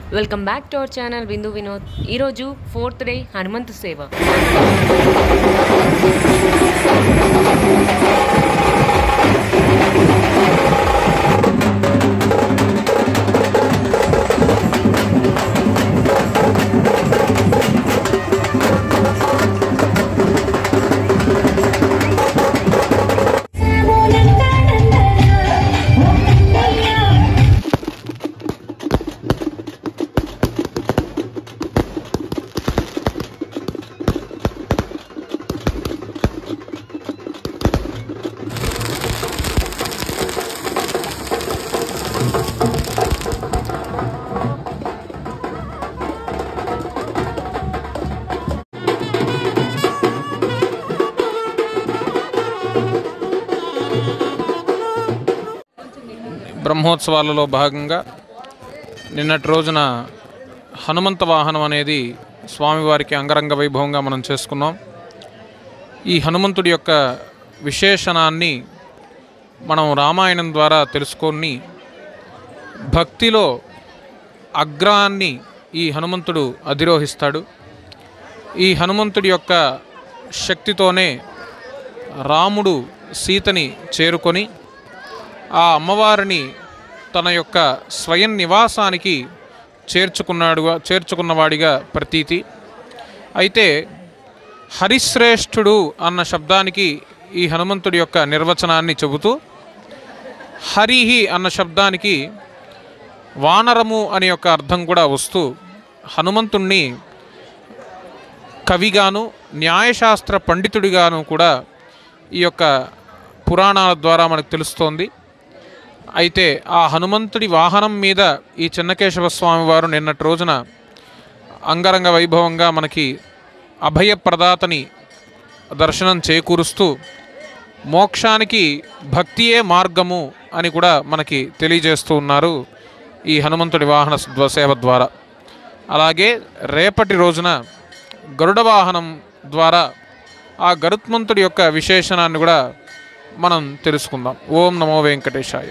welcome back to our channel Bindu Vinod ఈరోజు fourth day Hanumanthu సేవ బ్రహ్మోత్సవాలలో భాగంగా నిన్నటి రోజున హనుమంత వాహనం అనేది స్వామివారికి అంగరంగ వైభవంగా మనం చేసుకున్నాం ఈ హనుమంతుడి యొక్క విశేషణాన్ని మనం రామాయణం ద్వారా తెలుసుకొని భక్తిలో అగ్రాన్ని ఈ హనుమంతుడు అధిరోహిస్తాడు ఈ హనుమంతుడి యొక్క శక్తితోనే రాముడు సీతని చేరుకొని ఆ అమ్మవారిని తన యొక్క స్వయం నివాసానికి చేర్చుకున్నాడు చేర్చుకున్నవాడిగా ప్రతీతి అయితే హరిశ్రేష్ఠుడు అన్న శబ్దానికి ఈ హనుమంతుడి యొక్క నిర్వచనాన్ని చెబుతూ హరిహి అన్న శబ్దానికి వానరము అనే యొక్క అర్థం కూడా వస్తూ హనుమంతుణ్ణి కవిగాను న్యాయశాస్త్ర పండితుడిగాను కూడా ఈ యొక్క పురాణాల ద్వారా మనకు తెలుస్తోంది అయితే ఆ హనుమంతుడి వాహనం మీద ఈ చెన్నకేశవ స్వామి వారు నిన్నటి రోజున అంగరంగ వైభవంగా మనకి అభయప్రదాతని దర్శనం చేకూరుస్తూ మోక్షానికి భక్తియే మార్గము అని కూడా మనకి తెలియజేస్తూ ఉన్నారు ఈ హనుమంతుడి వాహన స్వ- సేవ ద్వారా అలాగే రేపటి రోజున గరుడ వాహనం ద్వారా ఆ గరుత్మంతుడి యొక్క విశేషణాన్ని కూడా మనం తెలుసుకుందాం ఓం నమో వెంకటేశాయ